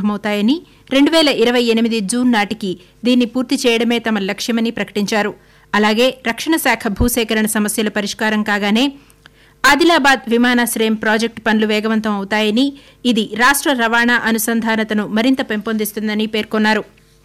ప్రారంభమవుతాయని రెండు వేల ఇరవై ఎనిమిది జూన్ నాటికి దీన్ని పూర్తి చేయడమే తమ లక్ష్యమని ప్రకటించారు అలాగే రక్షణ శాఖ భూసేకరణ సమస్యల పరిష్కారం కాగానే ఆదిలాబాద్ విమానాశ్రయం ప్రాజెక్టు పనులు వేగవంతం అవుతాయని ఇది రాష్ట రవాణా అనుసంధానతను మరింత పెంపొందిస్తుందని పేర్కొన్నారు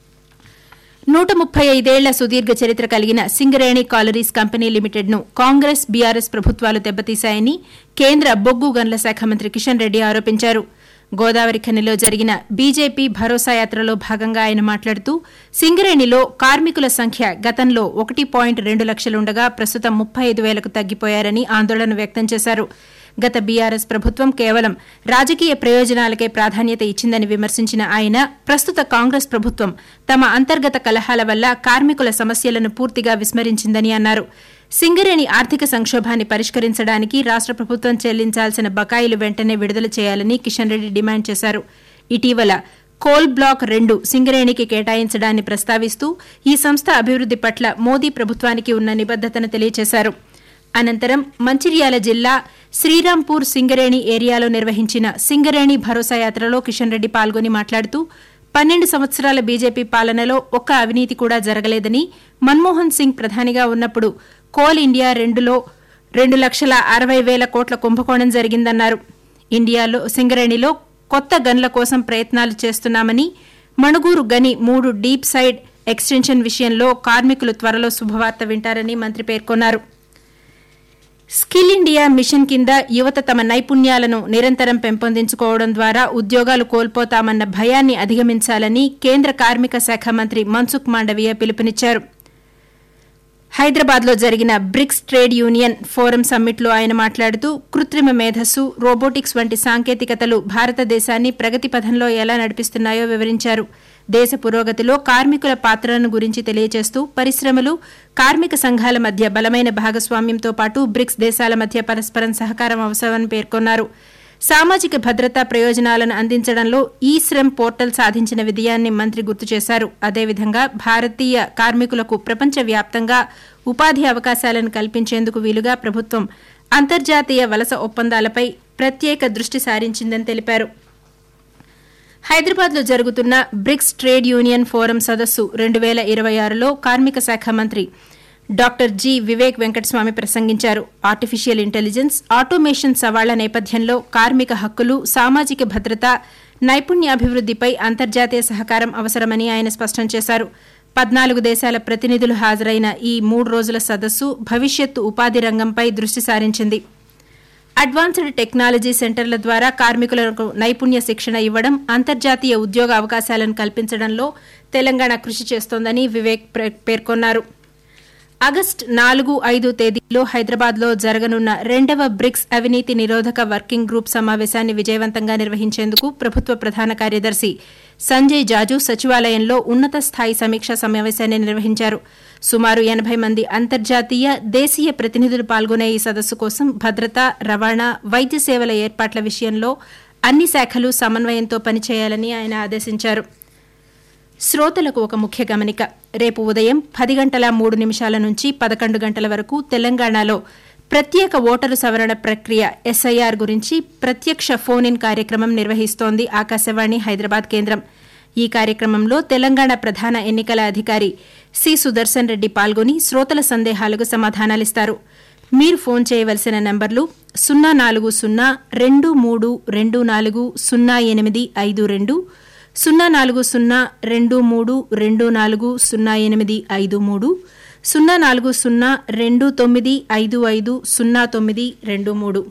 నూట ముప్పై ఐదేళ్ల సుదీర్ఘ చరిత్ర కలిగిన సింగరేణి కాలరీస్ కంపెనీ లిమిటెడ్ ను కాంగ్రెస్ బీఆర్ఎస్ ప్రభుత్వాలు దెబ్బతీశాయని కేంద్ర బొగ్గు గనుల శాఖ మంత్రి కిషన్ రెడ్డి ఆరోపించారు గోదావరి ఖనిలో జరిగిన బీజేపీ భరోసా యాత్రలో భాగంగా ఆయన మాట్లాడుతూ సింగరేణిలో కార్మికుల సంఖ్య గతంలో ఒకటి పాయింట్ రెండు లక్షలుండగా ప్రస్తుతం ముప్పై ఐదు వేలకు తగ్గిపోయారని ఆందోళన వ్యక్తం చేశారు గత బీఆర్ఎస్ ప్రభుత్వం కేవలం రాజకీయ ప్రయోజనాలకే ప్రాధాన్యత ఇచ్చిందని విమర్శించిన ఆయన ప్రస్తుత కాంగ్రెస్ ప్రభుత్వం తమ అంతర్గత కలహాల వల్ల కార్మికుల సమస్యలను పూర్తిగా విస్మరించిందని అన్నారు సింగరేణి ఆర్థిక సంక్షోభాన్ని పరిష్కరించడానికి రాష్ట ప్రభుత్వం చెల్లించాల్సిన బకాయిలు వెంటనే విడుదల చేయాలని కిషన్ రెడ్డి డిమాండ్ చేశారు ఇటీవల కోల్ బ్లాక్ రెండు సింగరేణికి కేటాయించడాన్ని ప్రస్తావిస్తూ ఈ సంస్థ అభివృద్ది పట్ల మోదీ ప్రభుత్వానికి ఉన్న నిబద్దతను తెలియజేశారు అనంతరం మంచిర్యాల జిల్లా శ్రీరాంపూర్ సింగరేణి ఏరియాలో నిర్వహించిన సింగరేణి భరోసా యాత్రలో కిషన్ రెడ్డి పాల్గొని మాట్లాడుతూ పన్నెండు సంవత్సరాల బీజేపీ పాలనలో ఒక్క అవినీతి కూడా జరగలేదని మన్మోహన్ సింగ్ ప్రధానిగా ఉన్నప్పుడు కోల్ ఇండియా రెండులో రెండు లక్షల అరవై వేల కోట్ల కుంభకోణం జరిగిందన్నారు ఇండియాలో సింగరేణిలో కొత్త గన్ల కోసం ప్రయత్నాలు చేస్తున్నామని మణుగూరు గని మూడు డీప్ సైడ్ ఎక్స్టెన్షన్ విషయంలో కార్మికులు త్వరలో శుభవార్త వింటారని మంత్రి పేర్కొన్నారు స్కిల్ ఇండియా మిషన్ కింద యువత తమ నైపుణ్యాలను నిరంతరం పెంపొందించుకోవడం ద్వారా ఉద్యోగాలు కోల్పోతామన్న భయాన్ని అధిగమించాలని కేంద్ర కార్మిక శాఖ మంత్రి మన్సుఖ్ మాండవీయ పిలుపునిచ్చారు హైదరాబాద్లో జరిగిన బ్రిక్స్ ట్రేడ్ యూనియన్ ఫోరం సమ్మిట్లో ఆయన మాట్లాడుతూ కృత్రిమ మేధస్సు రోబోటిక్స్ వంటి సాంకేతికతలు భారతదేశాన్ని ప్రగతి పథంలో ఎలా నడిపిస్తున్నాయో వివరించారు దేశ పురోగతిలో కార్మికుల పాత్రను గురించి తెలియజేస్తూ పరిశ్రమలు కార్మిక సంఘాల మధ్య బలమైన భాగస్వామ్యంతో పాటు బ్రిక్స్ దేశాల మధ్య పరస్పరం సహకారం అవసరమని పేర్కొన్నారు సామాజిక భద్రతా ప్రయోజనాలను అందించడంలో ఈ శ్రమ్ పోర్టల్ సాధించిన విజయాన్ని మంత్రి గుర్తు చేశారు అదేవిధంగా భారతీయ కార్మికులకు ప్రపంచవ్యాప్తంగా ఉపాధి అవకాశాలను కల్పించేందుకు వీలుగా ప్రభుత్వం అంతర్జాతీయ వలస ఒప్పందాలపై ప్రత్యేక దృష్టి సారించిందని తెలిపారు హైదరాబాద్లో జరుగుతున్న బ్రిక్స్ ట్రేడ్ యూనియన్ ఫోరం సదస్సు రెండు వేల ఇరవై ఆరులో కార్మిక శాఖ మంత్రి డాక్టర్ జి వివేక్ వెంకటస్వామి ప్రసంగించారు ఆర్టిఫిషియల్ ఇంటెలిజెన్స్ ఆటోమేషన్ సవాళ్ల నేపథ్యంలో కార్మిక హక్కులు సామాజిక భద్రత నైపుణ్యాభివృద్దిపై అంతర్జాతీయ సహకారం అవసరమని ఆయన స్పష్టం చేశారు పద్నాలుగు దేశాల ప్రతినిధులు హాజరైన ఈ మూడు రోజుల సదస్సు భవిష్యత్తు ఉపాధి రంగంపై దృష్టి సారించింది అడ్వాన్స్డ్ టెక్నాలజీ సెంటర్ల ద్వారా కార్మికులకు నైపుణ్య శిక్షణ ఇవ్వడం అంతర్జాతీయ ఉద్యోగ అవకాశాలను కల్పించడంలో తెలంగాణ కృషి చేస్తోందని వివేక్ పేర్కొన్నారు ఆగస్టు నాలుగు ఐదు తేదీలో హైదరాబాద్లో జరగనున్న రెండవ బ్రిక్స్ అవినీతి నిరోధక వర్కింగ్ గ్రూప్ సమావేశాన్ని విజయవంతంగా నిర్వహించేందుకు ప్రభుత్వ ప్రధాన కార్యదర్శి సంజయ్ జాజు సచివాలయంలో ఉన్నత స్థాయి సమీక్షా సమావేశాన్ని నిర్వహించారు సుమారు ఎనబై మంది అంతర్జాతీయ దేశీయ ప్రతినిధులు పాల్గొనే ఈ సదస్సు కోసం భద్రత రవాణా వైద్య సేవల ఏర్పాట్ల విషయంలో అన్ని శాఖలు సమన్వయంతో పనిచేయాలని ఆయన ఆదేశించారు శ్రోతలకు ఒక ముఖ్య గమనిక రేపు ఉదయం పది గంటల మూడు నిమిషాల నుంచి పదకొండు గంటల వరకు తెలంగాణలో ప్రత్యేక ఓటరు సవరణ ప్రక్రియ ఎస్ఐఆర్ గురించి ప్రత్యక్ష ఫోన్ ఇన్ కార్యక్రమం నిర్వహిస్తోంది ఆకాశవాణి హైదరాబాద్ కేంద్రం ఈ కార్యక్రమంలో తెలంగాణ ప్రధాన ఎన్నికల అధికారి సి సుదర్శన్ రెడ్డి పాల్గొని శ్రోతల సందేహాలకు సమాధానాలిస్తారు మీరు ఫోన్ చేయవలసిన నంబర్లు సున్నా నాలుగు సున్నా రెండు మూడు రెండు నాలుగు సున్నా ఎనిమిది ఐదు రెండు సున్నా నాలుగు సున్నా రెండు మూడు రెండు నాలుగు సున్నా ఎనిమిది ఐదు మూడు సున్నా నాలుగు సున్నా రెండు తొమ్మిది ఐదు ఐదు సున్నా తొమ్మిది రెండు మూడు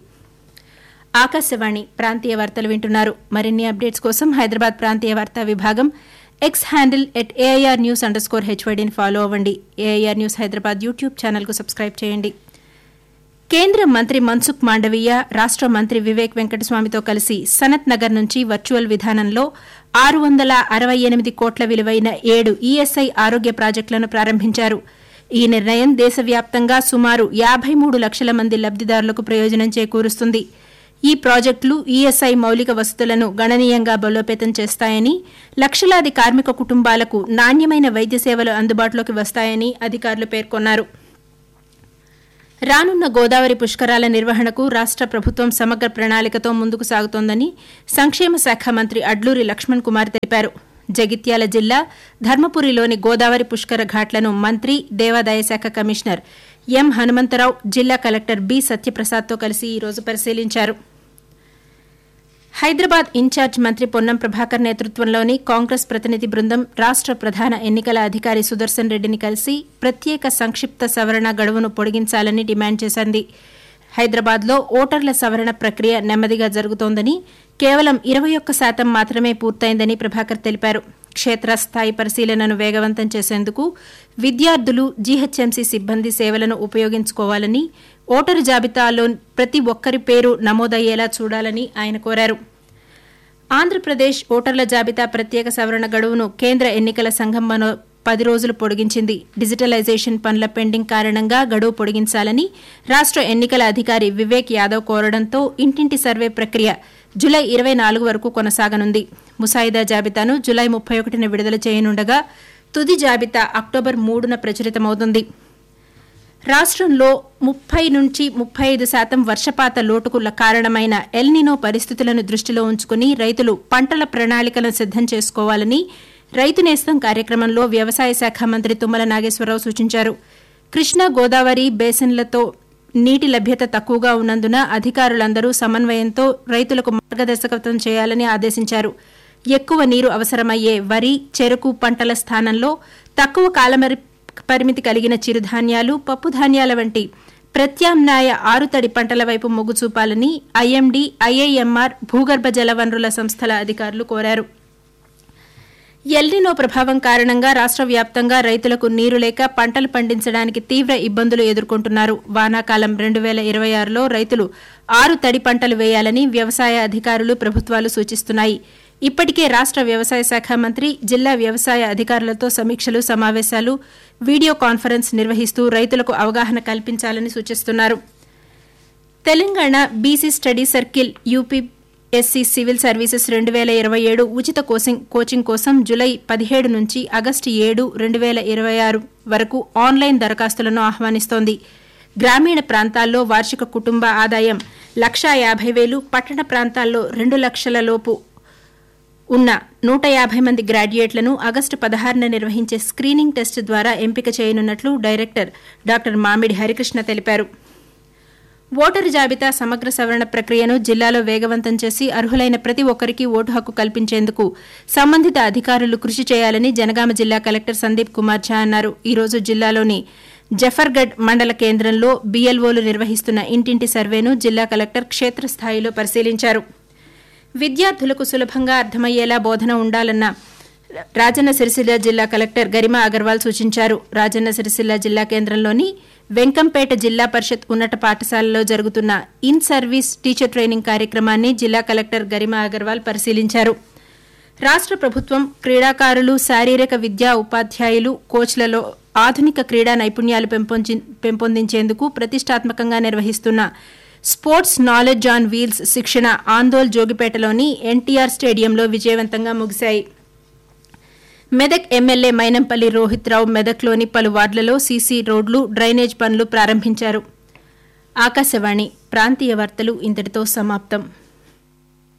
ఆకాశవాణి ప్రాంతీయ వార్తలు వింటున్నారు మరిన్ని అప్డేట్స్ కోసం హైదరాబాద్ ప్రాంతీయ వార్తా విభాగం X handle at AIR news under score హెచ్వైడీని ఫాలో అవ్వండి ఏఐఆర్ న్యూస్ హైదరాబాద్ యూట్యూబ్ ఛానల్కు సబ్స్క్రైబ్ చేయండి కేంద్ర మంత్రి మన్సుఖ్ మాండవీయ రాష్ట మంత్రి వివేక్ వెంకటస్వామితో కలిసి సనత్ నగర్ నుంచి వర్చువల్ విధానంలో ఆరు వందల అరవై ఎనిమిది కోట్ల విలువైన ఏడు ఈఎస్ఐ ఆరోగ్య ప్రాజెక్టులను ప్రారంభించారు ఈ నిర్ణయం దేశవ్యాప్తంగా సుమారు యాబై మూడు లక్షల మంది లబ్దిదారులకు ప్రయోజనం చేకూరుస్తుంది ఈ ప్రాజెక్టులు ఈఎస్ఐ మౌలిక వసతులను గణనీయంగా బలోపేతం చేస్తాయని లక్షలాది కార్మిక కుటుంబాలకు నాణ్యమైన వైద్య సేవలు అందుబాటులోకి వస్తాయని అధికారులు పేర్కొన్నారు రానున్న గోదావరి పుష్కరాల నిర్వహణకు రాష్ట ప్రభుత్వం సమగ్ర ప్రణాళికతో ముందుకు సాగుతోందని సంక్షేమ శాఖ మంత్రి అడ్లూరి లక్ష్మణ్ కుమార్ తెలిపారు జగిత్యాల జిల్లా ధర్మపురిలోని గోదావరి పుష్కర ఘాట్లను మంత్రి దేవాదాయ శాఖ కమిషనర్ ఎం హనుమంతరావు జిల్లా కలెక్టర్ బి సత్యప్రసాద్తో కలిసి ఈరోజు పరిశీలించారు హైదరాబాద్ ఇన్ఛార్జ్ మంత్రి పొన్నం ప్రభాకర్ నేతృత్వంలోని కాంగ్రెస్ ప్రతినిధి బృందం రాష్ట ప్రధాన ఎన్నికల అధికారి సుదర్శన్ రెడ్డిని కలిసి ప్రత్యేక సంక్షిప్త సవరణ గడువును పొడిగించాలని డిమాండ్ చేసింది హైదరాబాద్లో ఓటర్ల సవరణ ప్రక్రియ నెమ్మదిగా జరుగుతోందని కేవలం ఇరవై ఒక్క శాతం మాత్రమే పూర్తయిందని ప్రభాకర్ తెలిపారు క్షేత్రస్థాయి పరిశీలనను వేగవంతం చేసేందుకు విద్యార్థులు జీహెచ్ఎంసీ సిబ్బంది సేవలను ఉపయోగించుకోవాలని ఓటరు జాబితాలో ప్రతి ఒక్కరి పేరు నమోదయ్యేలా చూడాలని ఆయన కోరారు ఆంధ్రప్రదేశ్ ఓటర్ల జాబితా ప్రత్యేక సవరణ గడువును కేంద్ర ఎన్నికల సంఘం మనో పది రోజులు పొడిగించింది డిజిటలైజేషన్ పనుల పెండింగ్ కారణంగా గడువు పొడిగించాలని రాష్ట ఎన్నికల అధికారి వివేక్ యాదవ్ కోరడంతో ఇంటింటి సర్వే ప్రక్రియ జులై ఇరవై నాలుగు వరకు కొనసాగనుంది ముసాయిదా జాబితాను జులై ముప్పై ఒకటిన విడుదల చేయనుండగా తుది జాబితా అక్టోబర్ మూడున ప్రచురితమవుతుంది రాష్ట్రంలో ముప్పై నుంచి ముప్పై ఐదు శాతం వర్షపాత లోటుకు కారణమైన ఎల్నినో పరిస్థితులను దృష్టిలో ఉంచుకుని రైతులు పంటల ప్రణాళికలను సిద్దం చేసుకోవాలని రైతు నేస్తం కార్యక్రమంలో వ్యవసాయ శాఖ మంత్రి తుమ్మల నాగేశ్వరరావు సూచించారు కృష్ణా గోదావరి బేసిన్లతో నీటి లభ్యత తక్కువగా ఉన్నందున అధికారులందరూ సమన్వయంతో రైతులకు మార్గదర్శకత్వం చేయాలని ఆదేశించారు ఎక్కువ నీరు అవసరమయ్యే వరి చెరుకు పంటల స్థానంలో తక్కువ కాలమరి పరిమితి కలిగిన చిరుధాన్యాలు పప్పుధాన్యాల వంటి ప్రత్యామ్నాయ ఆరుతడి పంటల వైపు మొగ్గు చూపాలని ఐఎండీ ఐఐఎంఆర్ భూగర్భ జల వనరుల సంస్థల అధికారులు కోరారు ఎల్నినో ప్రభావం కారణంగా రాష్ట వ్యాప్తంగా రైతులకు నీరు లేక పంటలు పండించడానికి తీవ్ర ఇబ్బందులు ఎదుర్కొంటున్నారు వానాకాలం రెండు వేల ఇరవై ఆరులో రైతులు ఆరు తడి పంటలు వేయాలని వ్యవసాయ అధికారులు ప్రభుత్వాలు సూచిస్తున్నాయి ఇప్పటికే రాష్ట వ్యవసాయ శాఖ మంత్రి జిల్లా వ్యవసాయ అధికారులతో సమీక్షలు సమావేశాలు వీడియో కాన్ఫరెన్స్ నిర్వహిస్తూ రైతులకు అవగాహన కల్పించాలని సూచిస్తున్నారు Telangana BC study circle UP SC civil services రెండు వేల ఇరవై ఏడు ఉచిత కోచింగ్ కోసం జులై పదిహేడు నుంచి ఆగస్టు ఏడు రెండు వేల ఇరవై ఆరు వరకు ఆన్లైన్ దరఖాస్తులను ఆహ్వానిస్తోంది గ్రామీణ ప్రాంతాల్లో వార్షిక కుటుంబ ఆదాయం లక్షా యాభై వేలు పట్టణ ప్రాంతాల్లో రెండు లక్షల లోపు ఉన్న నూట యాభై మంది గ్రాడ్యుయేట్లను ఆగస్టు పదహారున నిర్వహించే స్క్రీనింగ్ టెస్ట్ ద్వారా ఎంపిక చేయనున్నట్లు డైరెక్టర్ డాక్టర్ మామిడి హరికృష్ణ తెలిపారు ఓటరు జాబితా సమగ్ర సవరణ ప్రక్రియను జిల్లాలో వేగవంతం చేసి అర్హులైన ప్రతి ఒక్కరికి ఓటు హక్కు కల్పించేందుకు సంబంధిత అధికారులు కృషి చేయాలని జనగామ జిల్లా కలెక్టర్ సందీప్ కుమార్ ఝా అన్నారు ఈ రోజు జిల్లాలోని జఫర్గఢ్ మండల కేంద్రంలో బీఎల్ఓలు నిర్వహిస్తున్న ఇంటింటి సర్వేను జిల్లా కలెక్టర్ క్షేత్రస్థాయిలో పరిశీలించారు విద్యార్థులకు సులభంగా అర్థమయ్యేలా బోధన ఉండాలన్న రాజన్న సిరిసిల్ల జిల్లా కలెక్టర్ గరిమా అగర్వాల్ సూచించారు రాజన్న సిరిసిల్ల జిల్లా కేంద్రంలోని వెంకంపేట జిల్లా పరిషత్ ఉన్నత పాఠశాలలో జరుగుతున్న ఇన్ సర్వీస్ టీచర్ ట్రైనింగ్ కార్యక్రమాన్ని జిల్లా కలెక్టర్ గరిమా అగర్వాల్ పరిశీలించారు రాష్ట ప్రభుత్వం క్రీడాకారులు శారీరక విద్యా ఉపాధ్యాయులు కోచ్లలో ఆధునిక క్రీడా నైపుణ్యాలు పెంపొందించేందుకు ప్రతిష్టాత్మకంగా నిర్వహిస్తున్న స్పోర్ట్స్ నాలెడ్జ్ ఆన్ వీల్స్ శిక్షణ ఆందోల్ జోగిపేటలోని ఎన్టీఆర్ స్టేడియంలో విజయవంతంగా ముగిశాయి మెదక్ ఎమ్మెల్యే మైనంపల్లి రోహిత్ రావు మెదక్లోని పలు వార్డులలో సీసీ రోడ్లు డ్రైనేజ్ పనులు ప్రారంభించారు ఆకాశవాణి ప్రాంతీయ వార్తలు ఇంతటితో సమాప్తం